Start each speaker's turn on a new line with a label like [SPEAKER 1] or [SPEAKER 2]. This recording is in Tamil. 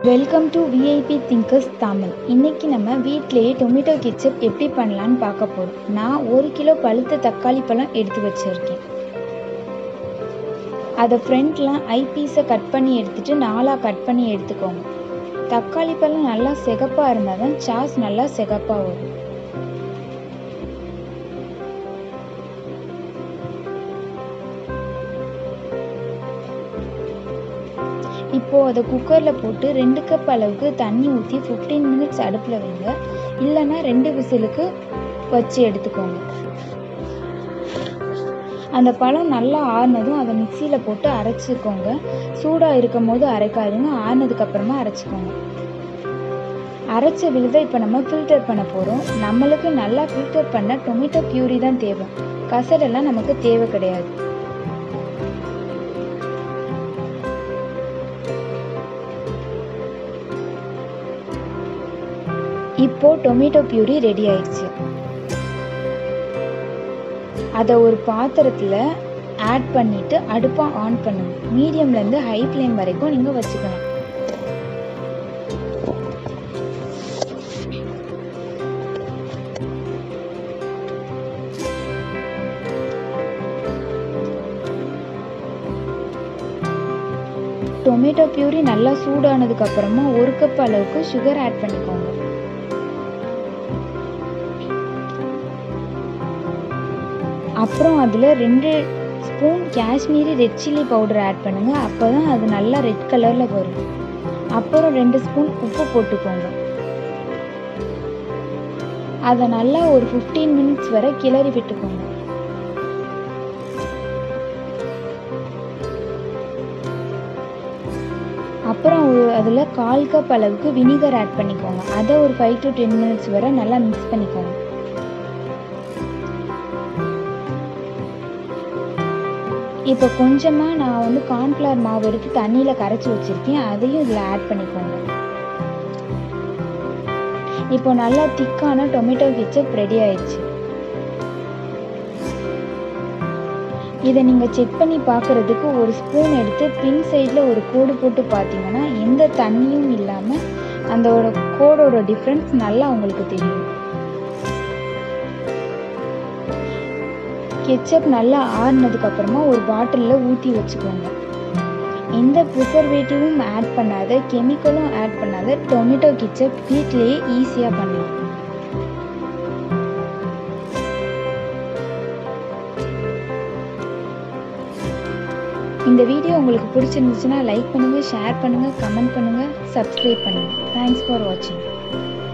[SPEAKER 1] welcome to VIP thinkers Tamil இன்னைக்கு நம்ம வீட்டிலேயே டொமேட்டோ கெச்சப் எப்படி பண்ணலான்னு பார்க்க போகிறோம் நான் ஒரு கிலோ பழுத்த தக்காளி பழம் எடுத்து வச்சுருக்கேன் அதை ஃப்ரண்ட்லாம் ஐ பீஸை கட் பண்ணி எடுத்துட்டு நாலாக கட் பண்ணி எடுத்துக்கோங்க தக்காளி பழம் நல்லா சிகப்பாக இருந்தால் தான் சாஸ் நல்லா சிகப்பாக வரும் இப்போது அதை குக்கரில் போட்டு ரெண்டு கப் அளவுக்கு தண்ணி ஊற்றி ஃபிஃப்டீன் மினிட்ஸ் அடுப்பில் வைங்க இல்லைன்னா ரெண்டு விசிலுக்கு வச்சு எடுத்துக்கோங்க அந்த பழம் நல்லா ஆறுனதும் அதை மிக்சியில் போட்டு அரைச்சிக்கோங்க சூடாக இருக்கும் போது அரைக்காதுங்க ஆறுனதுக்கப்புறமா அரைச்சிக்கோங்க அரைச்ச விழுதை இப்போ நம்ம ஃபில்டர் பண்ண போகிறோம் நம்மளுக்கு நல்லா ஃபில்டர் பண்ண டொமேட்டோ பியூரி தான் தேவை கசடெல்லாம் நமக்கு தேவை கிடையாது இப்போ டொமேட்டோ பியூரி ரெடி ஆயிடுச்சு அதை ஒரு பாத்திரத்தில் ஆட் பண்ணிட்டு அடுப்பை ஆன் பண்ணுங்க மீடியம்லேருந்து ஹை ஃப்ளேம் வரைக்கும் நீங்கள் வச்சுக்கலாம் டொமேட்டோ பியூரி நல்லா சூடானதுக்கு அப்புறமா ஒரு கப் அளவுக்கு சுகர் ஆட் பண்ணிக்கோங்க அப்புறம் அதில் ரெண்டு spoon Kashmiri red chilli powder add பண்ணுங்கள் அப்போ தான் அது நல்லா ரெட் கலரில் வரும் அப்புறம் ரெண்டு ஸ்பூன் உப்பு போட்டுக்கோங்க அதை நல்லா ஒரு ஃபிஃப்டீன் மினிட்ஸ் வரை கிளறி விட்டுக்கோங்க அப்புறம் அதில் கால் கப் அளவுக்கு வினிகர் ஆட் பண்ணிக்கோங்க அதை ஒரு ஃபைவ் டு டென் மினிட்ஸ் வரை நல்லா மிக்ஸ் பண்ணிக்கோங்க இப்போ கொஞ்சமாக நான் வந்து கார்ன்ஃப்ளவர் மாவு எடுத்து தண்ணியில் கரைச்சி வச்சுருக்கேன் அதையும் இதில் ஆட் பண்ணிக்கோங்க இப்போ நல்லா திக்கான டொமேட்டோ கெச்சப் ரெடி ஆயிடுச்சு இதை நீங்கள் செக் பண்ணி பார்க்குறதுக்கு ஒரு ஸ்பூன் எடுத்து பின் சைடில் ஒரு கோடு போட்டு பார்த்தீங்கன்னா எந்த தண்ணியும் இல்லாமல் அந்தோட கோடோட டிஃப்ரென்ஸ் நல்லா உங்களுக்கு தெரியும் கெச்சப் நல்லா ஆறுனதுக்கப்புறமா ஒரு பாட்டிலில் ஊற்றி வச்சுக்கோங்க எந்த ப்ரிசர்வேட்டிவும் ஆட் பண்ணாத கெமிக்கலும் ஆட் பண்ணாத டொமேட்டோ கெச்சப் வீட்டிலேயே ஈஸியாக பண்ணலாம் இந்த வீடியோ உங்களுக்கு பிடிச்சிருந்துச்சுன்னா லைக் பண்ணுங்கள் ஷேர் பண்ணுங்கள் கமெண்ட் பண்ணுங்கள் சப்ஸ்கிரைப் பண்ணுங்கள் தேங்க்ஸ் ஃபார் வாட்சிங்